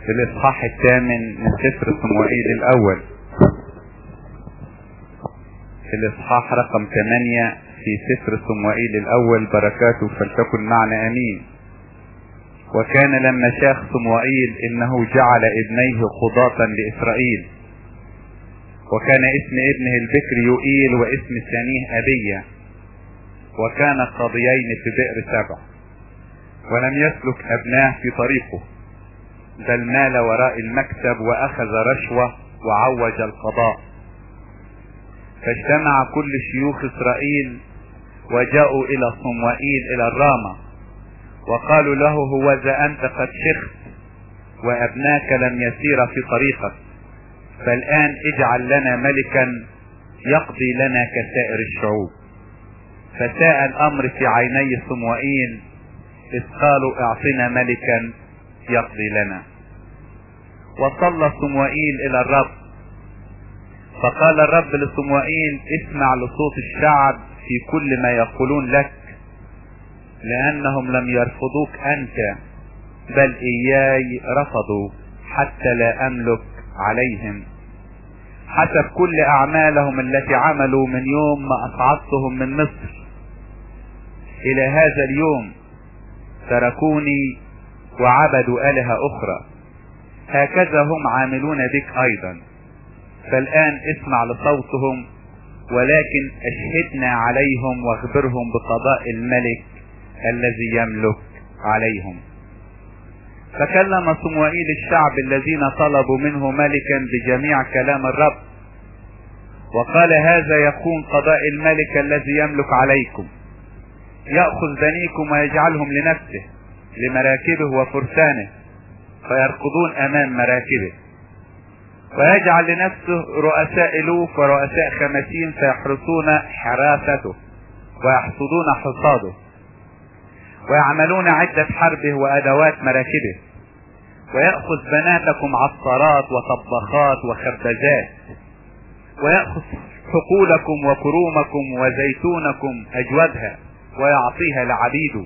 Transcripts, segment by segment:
الإصحاح الثامن من سفر صموئيل الأول الإصحاح رقم ثمانية في سفر صموئيل الأول بركاته فلتكن معنا أمين وكان لما شاخ صموئيل إنه جعل ابنيه قضاة لإسرائيل وكان اسم ابنه البكر يؤيل واسم ثانيه أبية وكان قاضيين في بئر سبع ولم يسلك أبناه في طريقه بل مال وراء المكتب وأخذ رشوة وعوج القضاء فاجتمع كل شيوخ إسرائيل وجاءوا إلى صموئيل إلى الرامة وقالوا له هوذا أنت قد شخت وأبناك لم يسير في طريقك فالآن اجعل لنا ملكا يقضي لنا كسائر الشعوب فساء الأمر في عيني صموئيل إذ قالوا اعطنا ملكا يقضي لنا وصلى صموئيل إلى الرب فقال الرب لصموئيل اسمع لصوت الشعب في كل ما يقولون لك لأنهم لم يرفضوك أنت بل إياي رفضوا حتى لا أملك عليهم حسب كل أعمالهم التي عملوا من يوم ما أصعدتهم من مصر إلى هذا اليوم تركوني وعبدوا آلهة أخرى هكذا هم عاملون بك أيضا فالآن اسمع لصوتهم ولكن اشهدنا عليهم واخبرهم بقضاء الملك الذي يملك عليهم فكلم صموئيل الشعب الذين طلبوا منه ملكا بجميع كلام الرب وقال هذا يكون قضاء الملك الذي يملك عليكم يأخذ بنيكم ويجعلهم لنفسه لمراكبه وفرسانه فيركضون امام مراكبه ويجعل لنفسه رؤساء الوف ورؤساء خمسين فيحرسون حراسته ويحصدون حصاده ويعملون عدة حربه وأدوات مراكبه ويأخذ بناتكم عصارات وطباخات وخبازات ويأخذ حقولكم وكرومكم وزيتونكم أجودها ويعطيها لعبيده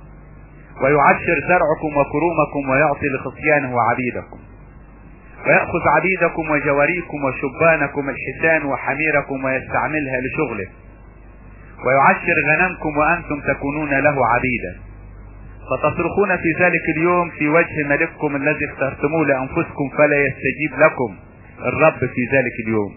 ويعشر زرعكم وكرومكم ويعطي لخصيانه وعبيدكم ويأخذ عبيدكم وجواريكم وشبانكم الحسان وحميركم ويستعملها لشغله ويعشر غنمكم وأنتم تكونون له عبيدا فتصرخون في ذلك اليوم في وجه ملككم الذي اخترتموه لأنفسكم فلا يستجيب لكم الرب في ذلك اليوم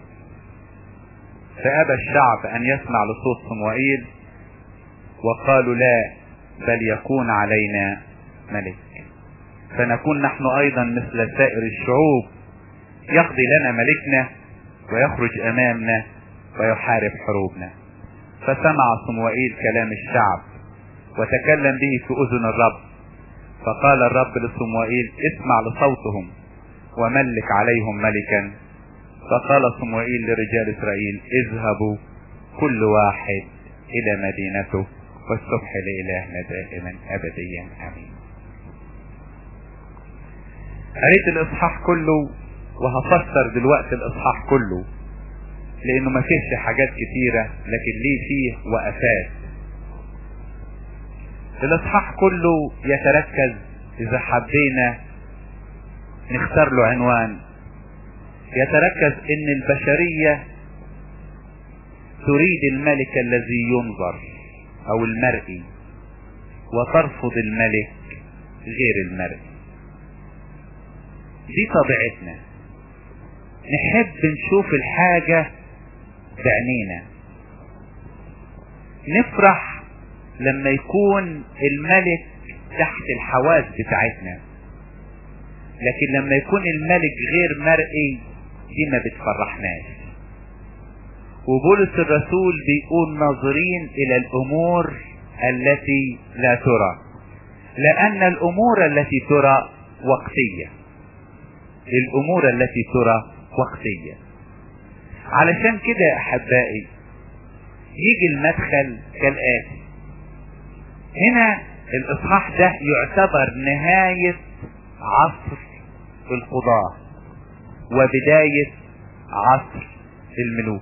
فأبى الشعب أن يسمع لصوت صموئيل وقالوا لا بل يكون علينا ملك فنكون نحن ايضا مثل سائر الشعوب يقضي لنا ملكنا ويخرج امامنا ويحارب حروبنا فسمع صموئيل كلام الشعب وتكلم به في اذن الرب فقال الرب لصموئيل اسمع لصوتهم وملك عليهم ملكا فقال صموئيل لرجال اسرائيل اذهبوا كل واحد الى مدينته والصبح لإلهنا دائما أبديا آمين قريت الإصحاح كله وهفسر دلوقتي الإصحاح كله لأنه ما فيهش حاجات كتيرة لكن ليه فيه وقفات الإصحاح كله يتركز إذا حبينا نختار له عنوان يتركز إن البشرية تريد الملك الذي ينظر او المرئي وترفض الملك غير المرئي دي طبيعتنا نحب نشوف الحاجة بعينينا نفرح لما يكون الملك تحت الحواس بتاعتنا لكن لما يكون الملك غير مرئي دي ما بتفرحناش وبولس الرسول بيقول ناظرين الى الامور التي لا ترى لان الامور التي ترى وقتية الامور التي ترى وقتية علشان كده يا احبائي يجي المدخل كالاتي هنا الاصحاح ده يعتبر نهاية عصر القضاة وبداية عصر الملوك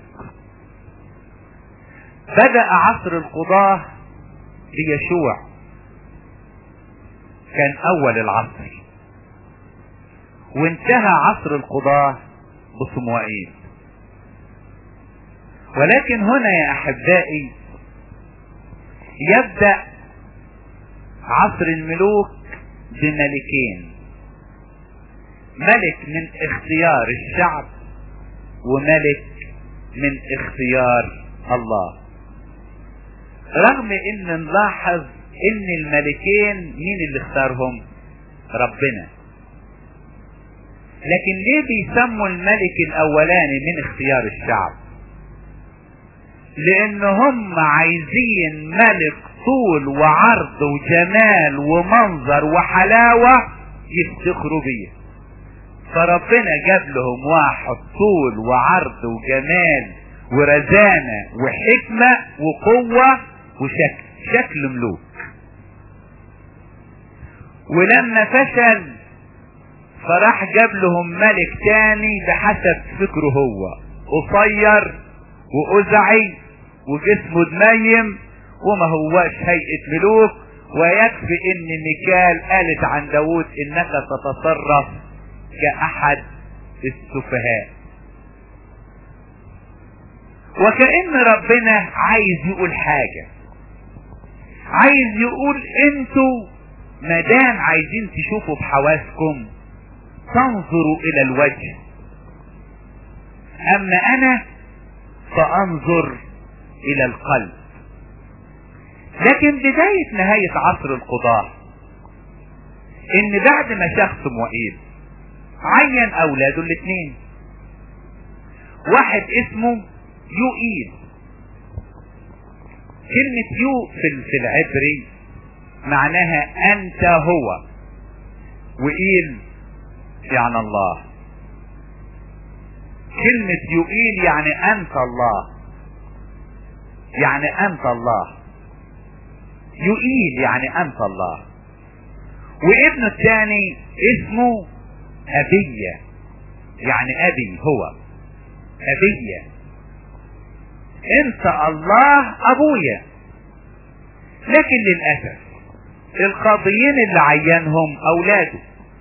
بدأ عصر القضاة بيشوع كان أول العصر وانتهى عصر القضاة بصموئيل ولكن هنا يا احبائي يبدأ عصر الملوك بملكين ملك من اختيار الشعب وملك من اختيار الله رغم ان نلاحظ ان الملكين مين اللي اختارهم ربنا لكن ليه بيسموا الملك الاولاني من اختيار الشعب لان هم عايزين ملك طول وعرض وجمال ومنظر وحلاوة يفتخروا بيه فربنا جاب لهم واحد طول وعرض وجمال ورزانة وحكمة وقوة وشكل شكل ملوك ولما فشل فراح جاب لهم ملك تاني بحسب فكره هو قصير وأزعي وجسمه دميم وما هواش هيئة ملوك ويكفي ان ميكال قالت عن داود انك تتصرف كأحد السفهاء وكأن ربنا عايز يقول حاجة عايز يقول انتوا مدام عايزين تشوفوا بحواسكم تنظروا الى الوجه اما انا فانظر الى القلب لكن بداية نهاية عصر القضاة ان بعد ما شاف صموئيل عين اولاده الاثنين واحد اسمه يوئيل كلمة يو في, في العبري معناها انت هو وإيل يعني الله كلمة يوئيل يعني انت الله يعني انت الله يؤيل يعني انت الله وابنه الثاني اسمه ابية يعني ابي هو ابية انت الله ابويا لكن للاسف القاضيين اللي عينهم اولاده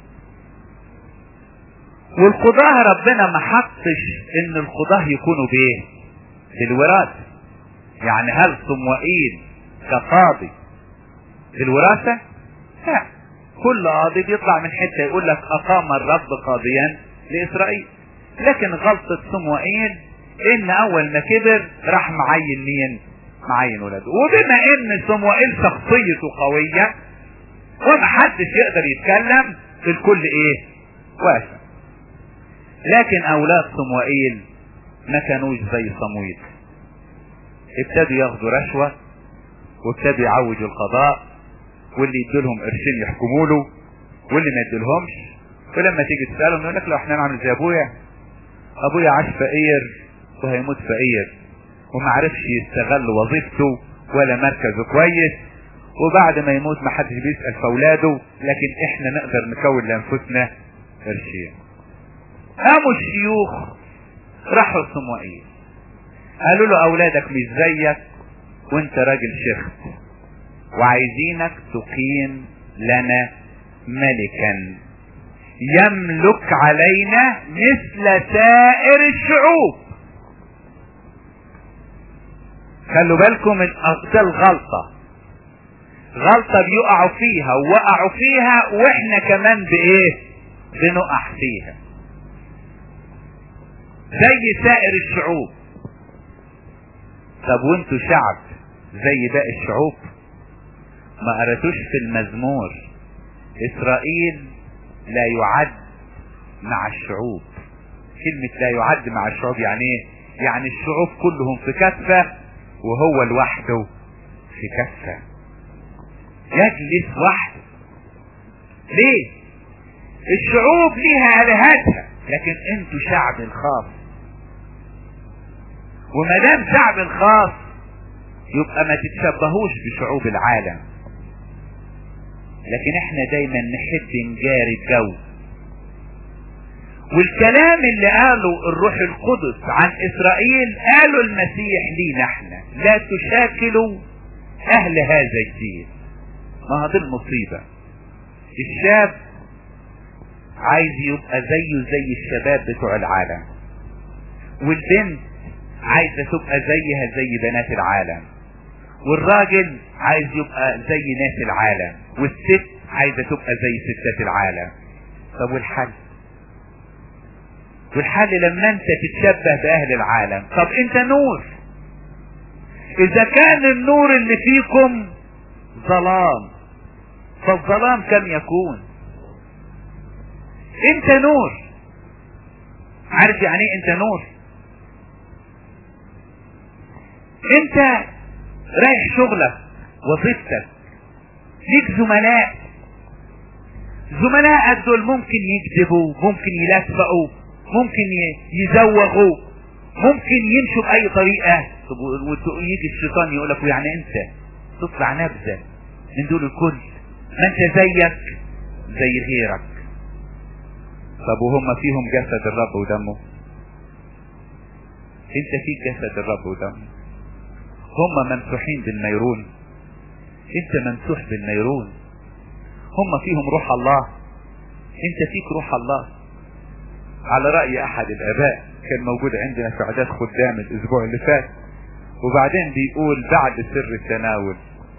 والقضاة ربنا ما حطش ان القضاة يكونوا بايه بالوراثة يعني هل صموئيل كقاضي الوراثة لا كل قاضي بيطلع من حتة يقول لك اقام الرب قاضيا لاسرائيل لكن غلطة صموئيل ان اول ما كبر راح معين مين معين ولاده وبما ان صموئيل شخصيته قوية وما حدش يقدر يتكلم الكل ايه واسع لكن اولاد صموئيل ما كانوش زي صمويل ابتدوا ياخدوا رشوة وابتدوا يعوجوا القضاء واللي يديلهم قرشين يحكموا له واللي ما يديلهمش ولما تيجي تسالهم يقول لك لو احنا نعمل زي ابويا ابويا عاش فقير وهيموت فقير وما عرفش يستغل وظيفته ولا مركزه كويس وبعد ما يموت ما حدش بيسال في اولاده لكن احنا نقدر نكون لانفسنا قرشين قاموا الشيوخ راحوا صموئيل قالوا له اولادك مش زيك وانت راجل شيخت وعايزينك تقيم لنا ملكا يملك علينا مثل سائر الشعوب خلوا بالكم من اقتل غلطة غلطة بيقعوا فيها ووقعوا فيها واحنا كمان بايه بنقع فيها زي سائر الشعوب طب وانتوا شعب زي باقي الشعوب ما قراتوش في المزمور اسرائيل لا يعد مع الشعوب كلمة لا يعد مع الشعوب يعني ايه يعني الشعوب كلهم في كفة وهو لوحده في كفة يجلس وحده ليه الشعوب ليها الهتها لكن انتوا شعب الخاص وما دام شعب الخاص يبقى ما تتشبهوش بشعوب العالم لكن احنا دايما نحب نجاري الجو والكلام اللي قاله الروح القدس عن اسرائيل قاله المسيح لينا احنا لا تشاكلوا اهل هذا الدين ما هذه المصيبة الشاب عايز يبقى زيه زي الشباب بتوع العالم والبنت عايزة تبقى زيها زي بنات العالم والراجل عايز يبقى زي ناس العالم والست عايزة تبقى زي ستات العالم طب والحل والحل لما انت تتشبه باهل العالم طب انت نور اذا كان النور اللي فيكم ظلام فالظلام كم يكون انت نور عارف يعني ايه انت نور انت رايح شغلك وظيفتك ليك زملاء زملاء دول ممكن يكذبوا ممكن يلفقوا ممكن يزوغوا ممكن يمشوا بأي طريقة ويجي الشيطان يقول لك يعني انت تطلع نبذة من دول الكل ما انت زيك زي غيرك طب وهم فيهم جسد الرب ودمه انت فيك جسد الرب ودمه هم ممسوحين بالنيرون انت ممسوح بالنيرون هم فيهم روح الله انت فيك روح الله على رأي احد الاباء كان موجود عندنا في عداد خدام الاسبوع اللي فات وبعدين بيقول بعد سر التناول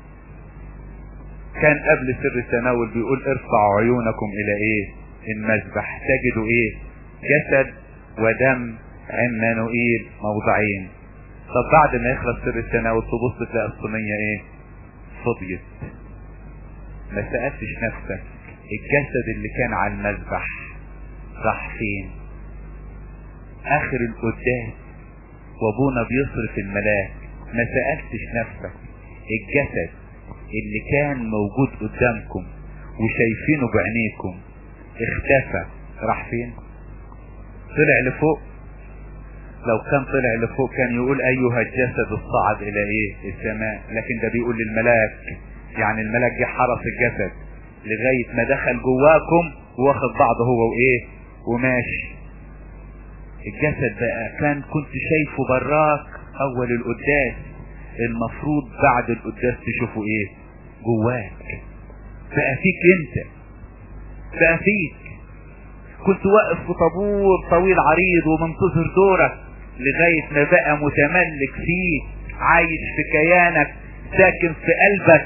كان قبل سر التناول بيقول ارفعوا عيونكم الى ايه المذبح تجدوا ايه جسد ودم عمانوئيل موضعين طب بعد ما يخلص سر التناول تبص تلاقي الصينية ايه فضيت ما سألتش نفسك الجسد اللي كان على المذبح راح فين اخر القداس وابونا بيصرف الملاك ما سألتش نفسك الجسد اللي كان موجود قدامكم وشايفينه بعينيكم اختفى راح فين طلع لفوق لو كان طلع لفوق كان يقول ايها الجسد الصعد الى ايه السماء لكن ده بيقول للملاك يعني الملاك جه حرس الجسد لغاية ما دخل جواكم واخد بعضه هو وايه وماشي الجسد بقى كان كنت شايفه براك اول القداس المفروض بعد القداس تشوفه ايه جواك بقى فيك انت بقى فيك كنت واقف في طابور طويل عريض ومنتظر دورك لغاية ما بقى متملك فيك عايش في كيانك ساكن في قلبك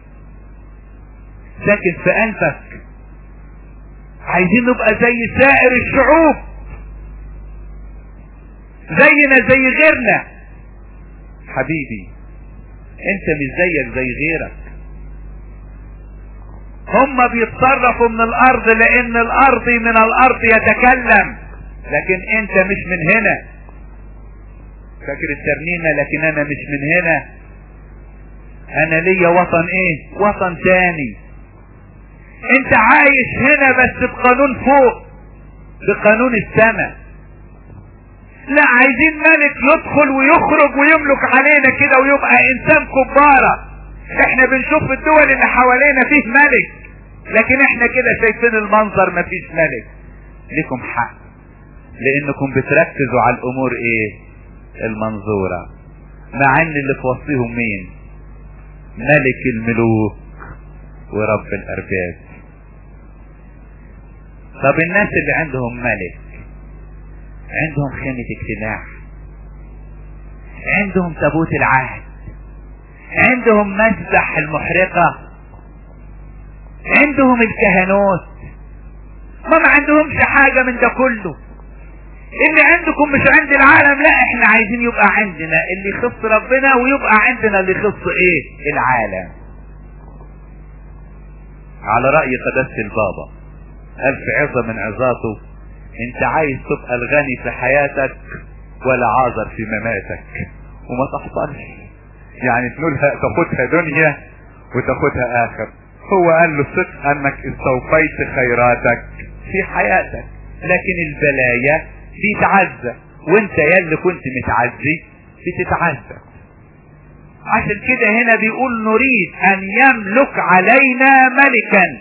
ساكن في قلبك عايزين نبقى زي سائر الشعوب زينا زي غيرنا حبيبي انت مش زيك زي غيرك هم بيتصرفوا من الارض لان الارض من الارض يتكلم لكن انت مش من هنا فاكر الترنيمة لكن انا مش من هنا انا ليا وطن ايه وطن تاني انت عايش هنا بس بقانون فوق بقانون السماء لا عايزين ملك يدخل ويخرج ويملك علينا كده ويبقى انسان كبارة احنا بنشوف الدول اللي حوالينا فيه ملك لكن احنا كده شايفين المنظر مفيش ملك لكم حق لانكم بتركزوا على الامور ايه المنظورة مع ان اللي في وسطهم مين ملك الملوك ورب الارباب طب الناس اللي عندهم ملك عندهم خيمة اجتماع عندهم تابوت العهد عندهم مسبح المحرقة عندهم الكهنوت ما ما عندهمش حاجة من ده كله اللي عندكم مش عند العالم لا احنا عايزين يبقى عندنا اللي يخص ربنا ويبقى عندنا اللي يخص ايه العالم على رأي قداسة البابا قال في عظة من عظاته انت عايز تبقى الغني في حياتك ولا عاذر في مماتك وما تحصلش يعني تنولها تاخدها دنيا وتاخدها اخر هو قال له صدق انك استوفيت خيراتك في حياتك لكن البلايا بيتعزى وانت يا اللي كنت متعزي بتتعزى عشان كده هنا بيقول نريد ان يملك علينا ملكا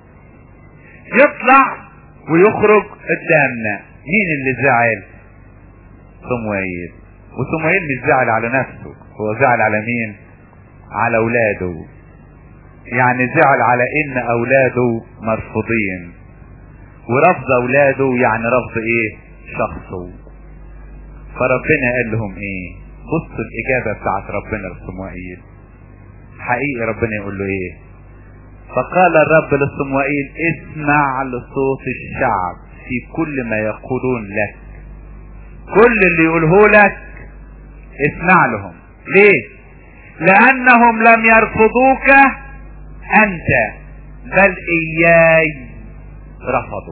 يطلع ويخرج قدامنا مين اللي زعل صموئيل وصموئيل مش زعل على نفسه هو زعل على مين على اولاده يعني زعل على ان اولاده مرفوضين ورفض اولاده يعني رفض ايه شخصه فربنا قال لهم ايه بصوا الاجابة بتاعت ربنا لصموئيل حقيقي ربنا يقول له ايه فقال الرب لصموئيل اسمع لصوت الشعب في كل ما يقولون لك كل اللي يقوله لك اسمع لهم ليه لانهم لم يرفضوك انت بل اياي رفضوا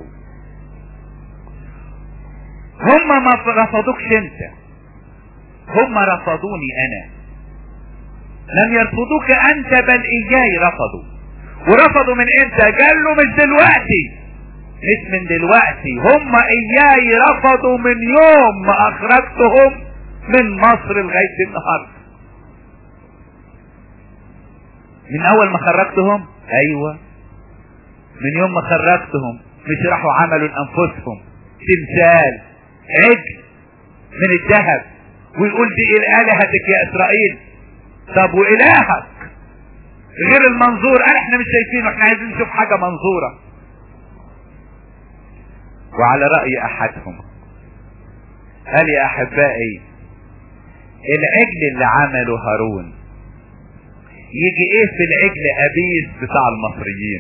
هم ما رفضوكش انت هم رفضوني انا لم يرفضوك انت بل اياي رفضوا ورفضوا من امتى قال له مش دلوقتي مش من دلوقتي هم اياي رفضوا من يوم ما اخرجتهم من مصر لغاية النهاردة من اول ما خرجتهم ايوه من يوم ما خرجتهم مش راحوا عملوا لانفسهم تمثال عجل من الذهب ويقول دي الالهتك يا اسرائيل طب والهك غير المنظور قال احنا مش شايفينه احنا عايزين نشوف حاجة منظورة وعلى رأي احدهم قال يا احبائي العجل اللي عمله هارون يجي ايه في العجل ابيس بتاع المصريين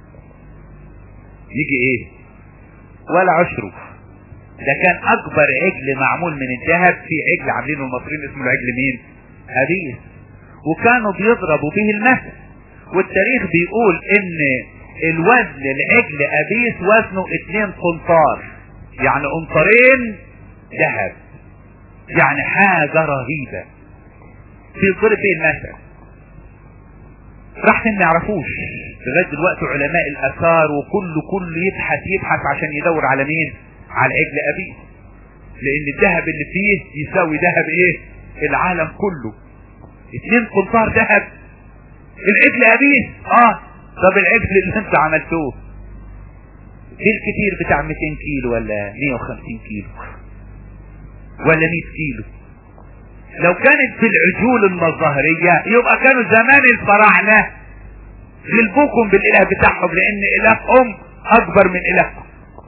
يجي ايه ولا عشره ده كان اكبر عجل معمول من الذهب في عجل عاملينه المصريين اسمه العجل مين ابيس وكانوا بيضربوا به المثل والتاريخ بيقول ان الوزن العجل ابيس وزنه اتنين قنطار يعني قنطارين ذهب يعني حاجة رهيبة في ضرب به المثل راح ما يعرفوش لغايه دلوقتي علماء الاثار وكل كل يبحث يبحث عشان يدور على مين على عجل ابيه لان الذهب اللي فيه يساوي ذهب ايه العالم كله اتنين قنطار ذهب العجل ابيه اه طب العجل اللي انت عملتوه ايه الكتير بتاع 200 كيلو ولا 150 كيلو ولا 100 كيلو لو كانت في العجول المظاهرية يبقى كانوا زمان الفراعنة يلبوكم بالاله بتاعهم لان الههم اكبر من الهكم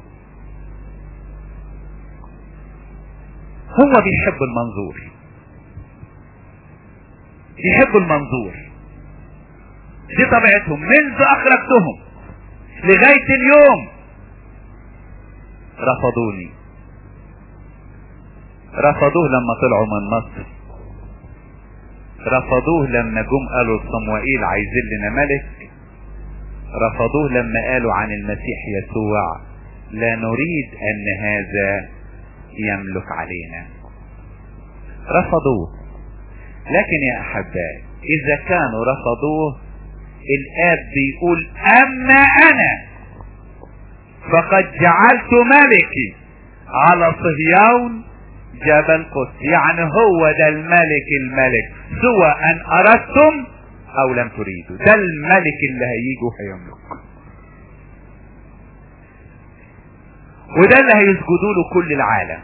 هو بيحب المنظور يحب المنظور دي طبيعتهم منذ اخرجتهم لغاية اليوم رفضوني رفضوه لما طلعوا من مصر رفضوه لما جم قالوا صموئيل عايزين لنا ملك رفضوه لما قالوا عن المسيح يسوع لا نريد ان هذا يملك علينا رفضوه لكن يا احبائي اذا كانوا رفضوه الاب بيقول اما انا فقد جعلت ملكي على صهيون جبل قدس يعني هو ده الملك الملك سواء ان اردتم او لم تريدوا ده الملك اللي هيجي وهيملك وده اللي هيسجدوا له كل العالم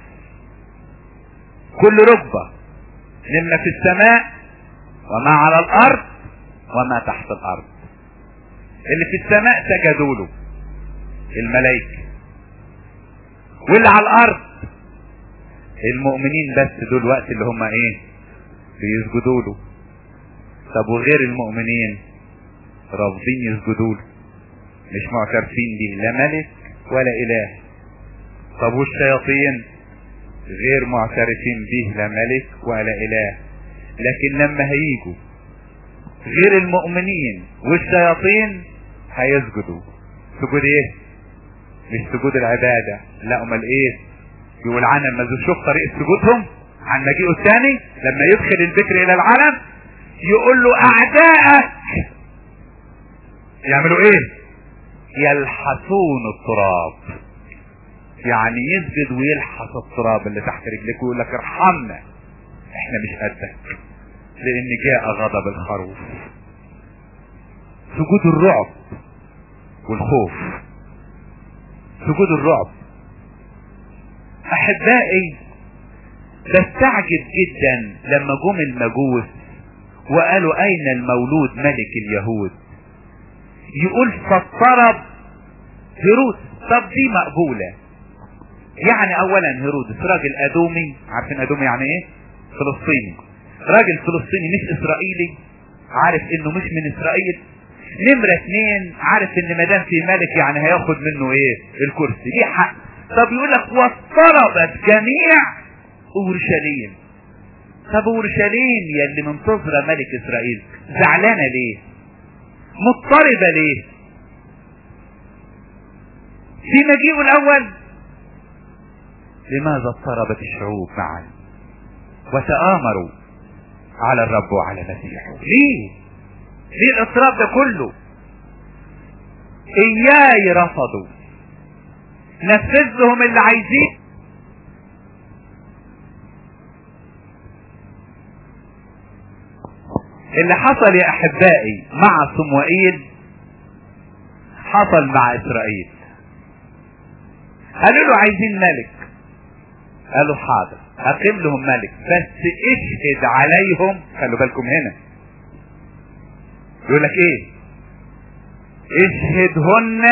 كل ركبة مما في السماء وما على الارض وما تحت الارض اللي في السماء سجدوا له الملائكة واللي على الارض المؤمنين بس دول وقت اللي هم ايه بيسجدوا له طب وغير المؤمنين رافضين يسجدوا له مش معترفين بيه لا ملك ولا اله طب والشياطين غير معترفين به لا ملك ولا اله لكن لما هيجوا غير المؤمنين والشياطين هيسجدوا سجود ايه مش سجود العبادة لا امال ايه يقول عنها لما شوف طريق سجودهم عن مجيئه الثاني لما يدخل البكر الى العالم يقول له اعداءك يعملوا ايه يلحسون التراب يعني يسجد ويلحس التراب اللي تحت رجلك ويقول لك ارحمنا احنا مش قدك لان جاء غضب الخروف سجود الرعب والخوف سجود الرعب احبائي بستعجب جدا لما جم المجوس وقالوا اين المولود ملك اليهود يقول فاضطرب هيروس طب دي مقبولة يعني اولا هيرودس راجل ادومي عارفين ادومي يعني ايه فلسطيني راجل فلسطيني مش اسرائيلي عارف انه مش من اسرائيل نمرة اثنين عارف ان مدام في ملك يعني هياخد منه ايه الكرسي دي حق طب يقول لك واضطربت جميع اورشليم طب اورشليم يا اللي منتظره ملك اسرائيل زعلانه ليه مضطربه ليه في مجيئه الاول لماذا اضطربت الشعوب معا وتآمروا على الرب وعلى مسيحه ليه ليه الاضطراب ده كله اياي رفضوا نفذ لهم اللي عايزين اللي حصل يا احبائي مع صموئيل حصل مع اسرائيل قالوا له عايزين ملك قالوا حاضر اقيم لهم ملك بس اشهد عليهم خلوا بالكم هنا يقول لك ايه اشهدهن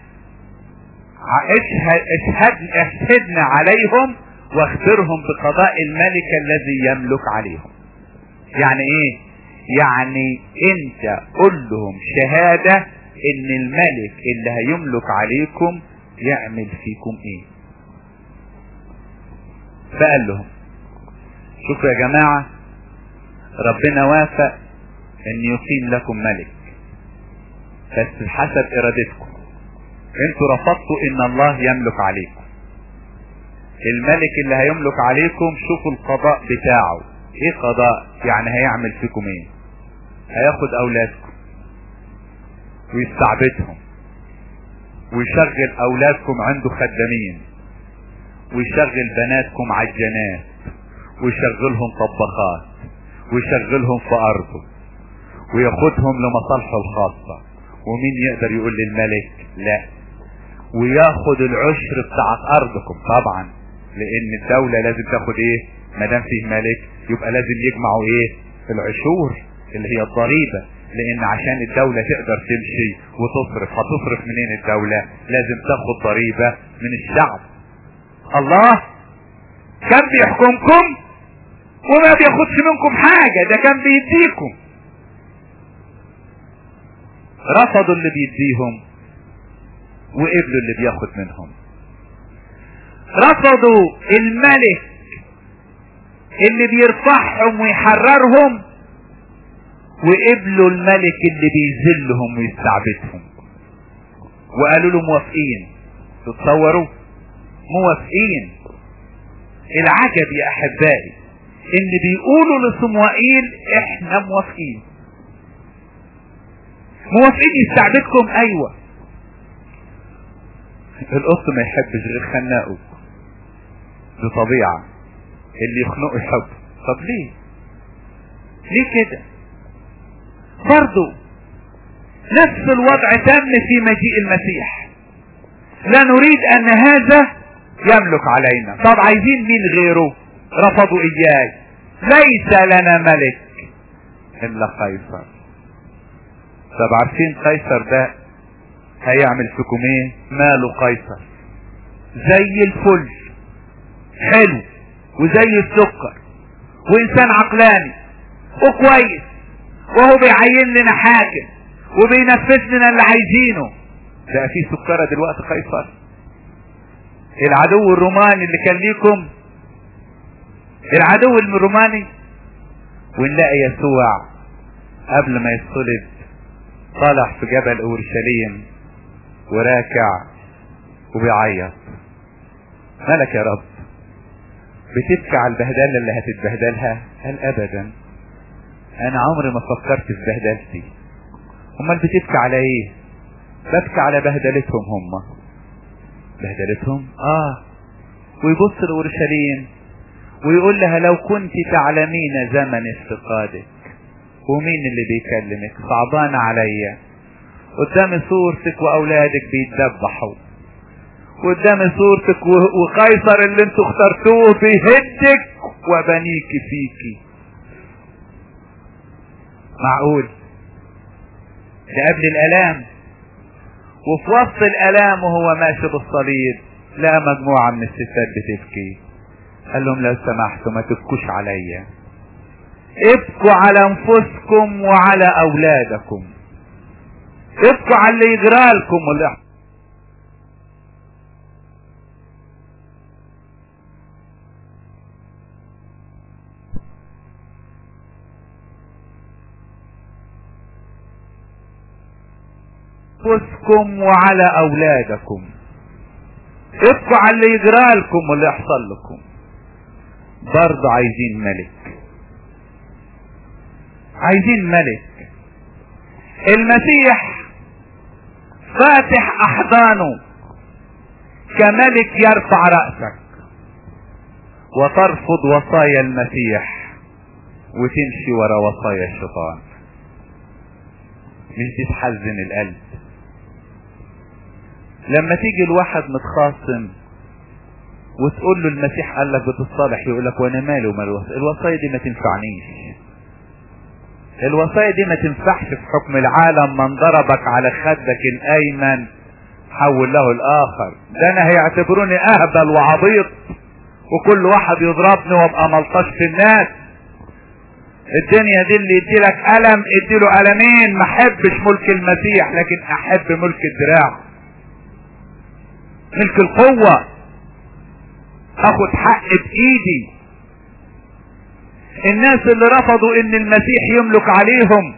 اشهد اشهد اشهدنا عليهم واخبرهم بقضاء الملك الذي يملك عليهم يعني ايه يعني انت قل لهم شهادة ان الملك اللي هيملك عليكم يعمل فيكم ايه فقال لهم شوفوا يا جماعة ربنا وافق ان يقيم لكم ملك بس بحسب ارادتكم انتوا رفضتوا ان الله يملك عليكم الملك اللي هيملك عليكم شوفوا القضاء بتاعه ايه قضاء يعني هيعمل فيكم ايه هياخد اولادكم ويستعبدهم ويشغل اولادكم عنده خدامين ويشغل بناتكم عجانات ويشغلهم طباخات ويشغلهم في ارضه وياخدهم لمصالحه الخاصة ومين يقدر يقول للملك لا وياخد العشر بتاع ارضكم طبعا لان الدولة لازم تاخد ايه ما دام فيه ملك يبقى لازم يجمعوا ايه العشور اللي هي الضريبة لان عشان الدولة تقدر تمشي وتصرف هتصرف منين الدولة لازم تاخد ضريبة من الشعب الله كان بيحكمكم وما بياخدش منكم حاجة ده كان بيديكم رفضوا اللي بيديهم وقبلوا اللي بياخد منهم رفضوا الملك اللي بيرفعهم ويحررهم وقبلوا الملك اللي بيذلهم ويستعبدهم وقالوا له موافقين تتصوروا موافقين العجب يا احبائي ان بيقولوا لصموئيل احنا موافقين موافقين يستعبدكم ايوه القط ما يحبش غير خناقه دي طبيعة اللي يخنقه يحب طب ليه ليه كده برضو نفس الوضع تم في مجيء المسيح لا نريد ان هذا يملك علينا طب عايزين مين غيره رفضوا اياي ليس لنا ملك الا قيصر طب عارفين قيصر ده هيعمل فيكم ايه ماله قيصر زي الفل حلو وزي السكر وانسان عقلاني وكويس وهو بيعين لنا حاكم وبينفذ لنا اللي عايزينه ده في سكرة دلوقتي قيصر العدو الروماني اللي كان ليكم العدو الروماني ونلاقي يسوع قبل ما يصلب طالع في جبل اورشليم وراكع وبيعيط مالك يا رب بتبكي على البهدله اللي هتتبهدلها قال ابدا انا عمري ما فكرت في بهدلتي امال بتبكي على ايه ببكي على بهدلتهم هم بهدلتهم اه ويبص لاورشليم ويقول لها لو كنت تعلمين زمن افتقادك ومين اللي بيكلمك صعبان عليا قدام صورتك واولادك بيتذبحوا قدام صورتك وقيصر اللي انتوا اخترتوه بيهدك وبنيك فيكي معقول ده قبل الالام وفي وسط الالام وهو ماشي بالصليب لقى مجموعة من الستات بتبكي قال لهم لو سمحتوا ما تبكوش عليا ابكوا على انفسكم وعلى اولادكم ابكوا على اللي يجرالكم واللي انفسكم وعلى اولادكم ابقوا على اللي يجرالكم واللي يحصل لكم برضه عايزين ملك عايزين ملك المسيح فاتح احضانه كملك يرفع رأسك وترفض وصايا المسيح وتمشي ورا وصايا الشيطان مش دي تحزن القلب لما تيجي الواحد متخاصم وتقول له المسيح قال لك بتصالح يقول لك وانا مالي ومال الوصايا الوصايا دي ما تنفعنيش الوصايا دي ما تنفعش في حكم العالم من ضربك على خدك الايمن حول له الاخر ده انا هيعتبروني اهبل وعبيط وكل واحد يضربني وابقى ملطش في الناس الدنيا دي اللي يديلك الم اديله المين ما احبش ملك المسيح لكن احب ملك الدراع ملك القوة اخد حق بايدي الناس اللي رفضوا ان المسيح يملك عليهم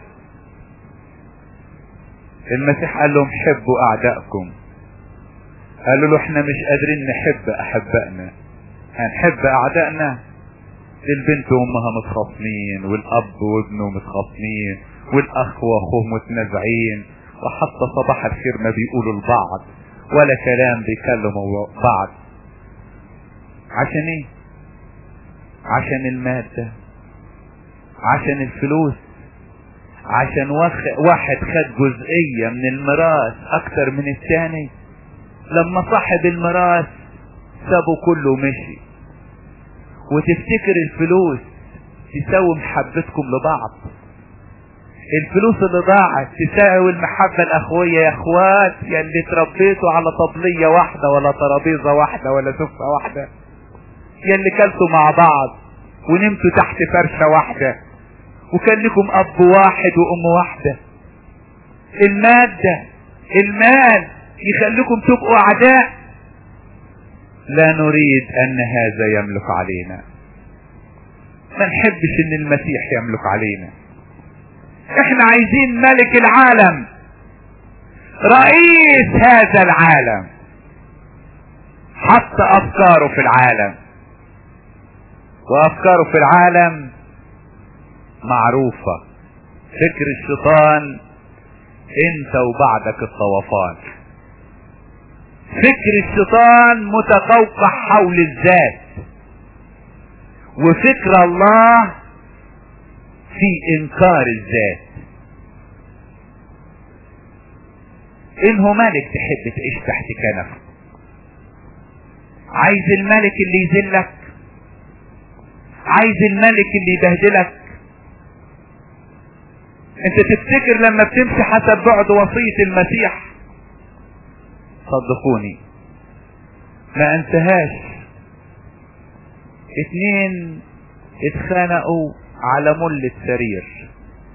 المسيح قال لهم حبوا اعدائكم قالوا له احنا مش قادرين نحب احبائنا هنحب اعدائنا البنت وامها متخاصمين والاب وابنه متخاصمين والاخ واخوه متنازعين وحتى صباح الخير ما بيقولوا لبعض ولا كلام بيكلموا بعض عشان ايه عشان المادة عشان الفلوس عشان واحد خد جزئية من الميراث اكتر من الثاني لما صاحب الميراث سابه كله ومشي وتفتكر الفلوس تساوي محبتكم لبعض الفلوس اللي ضاعت تساوي المحبة الاخوية يا اخوات يا اللي تربيتوا على طبلية واحدة ولا ترابيزة واحدة ولا سفة واحدة يا اللي كلتوا مع بعض ونمتوا تحت فرشة واحدة وكان لكم اب واحد وام واحدة المادة المال يخليكم تبقوا اعداء لا نريد ان هذا يملك علينا ما نحبش ان المسيح يملك علينا احنا عايزين ملك العالم رئيس هذا العالم حط افكاره في العالم وافكاره في العالم معروفة فكر الشيطان انت وبعدك الطوفان فكر الشيطان متقوقع حول الذات وفكر الله في انكار الذات انه ملك تحب تعيش تحت كنفه عايز الملك اللي يذلك عايز الملك اللي يبهدلك انت تفتكر لما بتمشي حسب بعد وصية المسيح صدقوني ما انتهاش اتنين اتخانقوا على مل السرير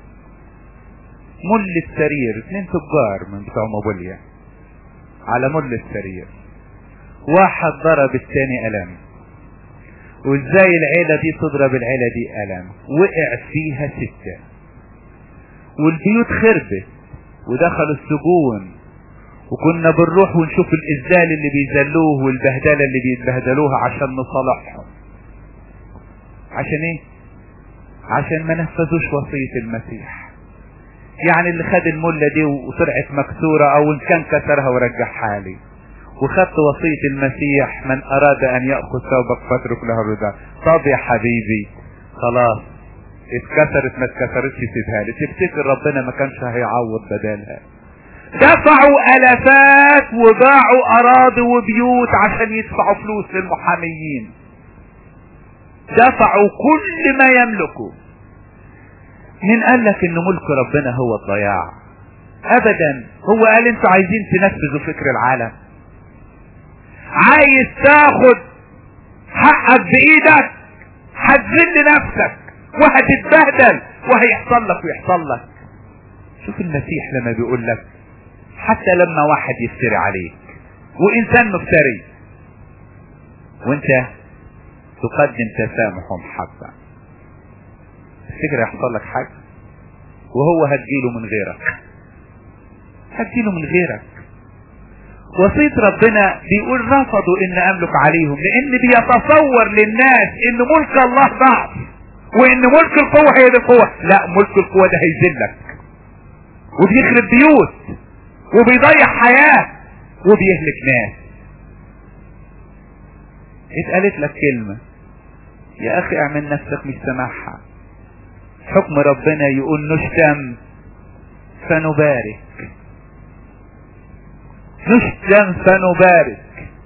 مل السرير اتنين تجار من بتوع موبيليا على مل السرير واحد ضرب التاني قلم وازاي العيلة دي تضرب العيلة دي قلم وقع فيها ستة والبيوت خربت ودخلوا السجون وكنا بنروح ونشوف الإذلال اللي بيذلوه والبهدلة اللي بيتبهدلوها عشان نصالحهم عشان ايه عشان ما نفذوش وصية المسيح يعني اللي خد الملة دي وطلعت مكسورة او ان كان كسرها ورجعها لي وخدت وصية المسيح من اراد ان يأخذ ثوبك فاترك له الرداء طب يا حبيبي خلاص اتكسرت ما اتكسرتش سيبها لي تفتكر ربنا ما كانش هيعوض بدلها دفعوا الافات وباعوا اراضي وبيوت عشان يدفعوا فلوس للمحاميين دفعوا كل ما يملكوا مين قال لك ان ملك ربنا هو الضياع ابدا هو قال انتوا عايزين تنفذوا فكر العالم عايز تاخد حقك بايدك هتذل نفسك وهتتبهدل وهيحصل لك ويحصل لك شوف المسيح لما بيقول لك حتى لما واحد يفتري عليك وانسان مفتري وانت تقدم تسامح ومحبة تفتكر يحصل لك حاجة وهو هتجيله من غيرك هتجيله من غيرك وصية ربنا بيقول رفضوا ان املك عليهم لان بيتصور للناس ان ملك الله ضعف وان ملك القوة هي دي القوة لا ملك القوة ده هيذلك وبيخرب بيوت وبيضيع حياة وبيهلك ناس اتقالت لك كلمة يا اخي اعمل نفسك مش سامعها حكم ربنا يقول نشتم فنبارك نشتم فنبارك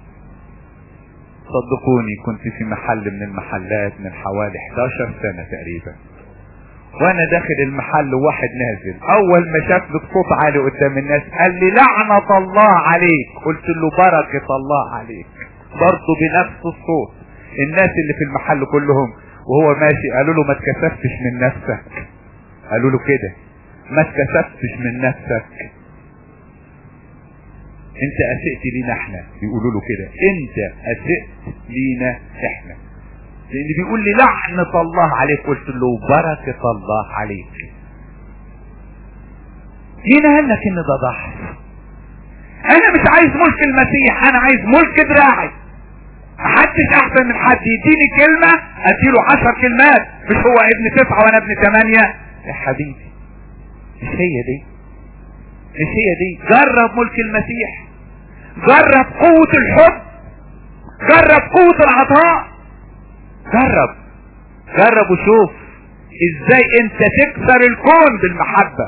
صدقوني كنت في محل من المحلات من حوالي 11 سنة تقريبا وانا داخل المحل وواحد نازل اول ما شاف لي صوت عالي قدام الناس قال لي لعنة الله عليك قلت له بركة الله عليك برضه بنفس الصوت الناس اللي في المحل كلهم وهو ماشي قالوا له ما تكسفتش من نفسك قالوا له كده ما تكسفتش من نفسك انت اسئت لينا احنا بيقولوا له كده انت اسئت لينا احنا لان بيقول لي لعنة الله عليك قلت له بركة الله عليك مين قال لك ان ده ضعف انا مش عايز ملك المسيح انا عايز ملك دراعي محدش احسن من حد يديني كلمة اديله عشر كلمات مش هو ابن تسعة وانا ابن ثمانية يا حبيبي مش هي دي مش هي دي جرب ملك المسيح جرب قوة الحب جرب قوة العطاء جرب جرب وشوف ازاي انت تكسر الكون بالمحبة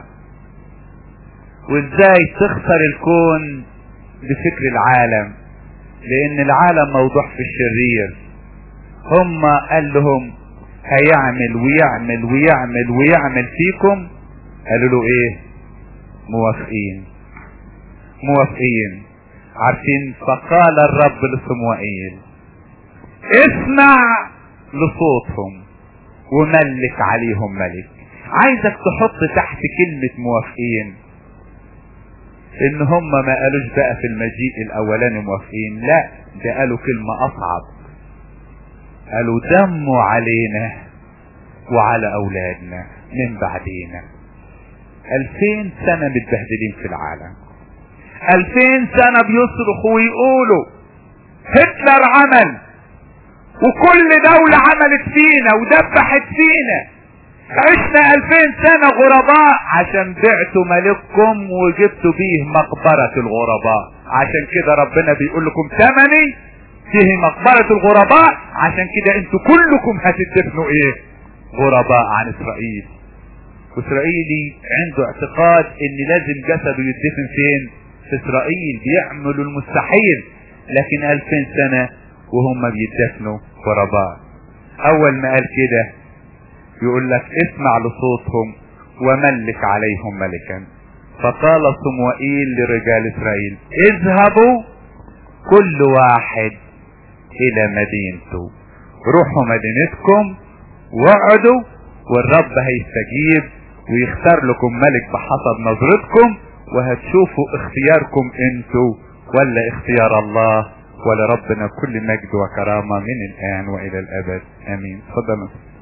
وازاي تخسر الكون بفكر العالم لان العالم موضوع في الشرير هم قال لهم هيعمل ويعمل ويعمل ويعمل فيكم قالوا له ايه موافقين موافقين عارفين فقال الرب لصموئيل اسمع لصوتهم وملك عليهم ملك عايزك تحط تحت كلمة موافقين ان هم ما قالوش بقى في المجيء الاولاني موافقين لا ده قالوا كلمة اصعب قالوا دموا علينا وعلى اولادنا من بعدينا الفين سنة متبهدلين في العالم الفين سنة بيصرخوا ويقولوا هتلر عمل وكل دولة عملت فينا ودبحت فينا عشنا الفين سنة غرباء عشان بعتوا ملككم وجبتوا بيه مقبرة الغرباء عشان كده ربنا بيقول لكم تمني فيه مقبرة الغرباء عشان كده انتوا كلكم هتدفنوا ايه غرباء عن اسرائيل واسرائيلي عنده اعتقاد ان لازم جسده يدفن فين في اسرائيل بيعملوا المستحيل لكن الفين سنة وهم بيدفنوا غرباء اول ما قال كده يقول لك اسمع لصوتهم وملك عليهم ملكا فقال صموئيل لرجال اسرائيل اذهبوا كل واحد الى مدينته روحوا مدينتكم واقعدوا والرب هيستجيب ويختار لكم ملك بحسب نظرتكم وهتشوفوا اختياركم انتوا ولا اختيار الله ولربنا كل مجد وكرامة من الآن وإلى الأبد آمين تفضل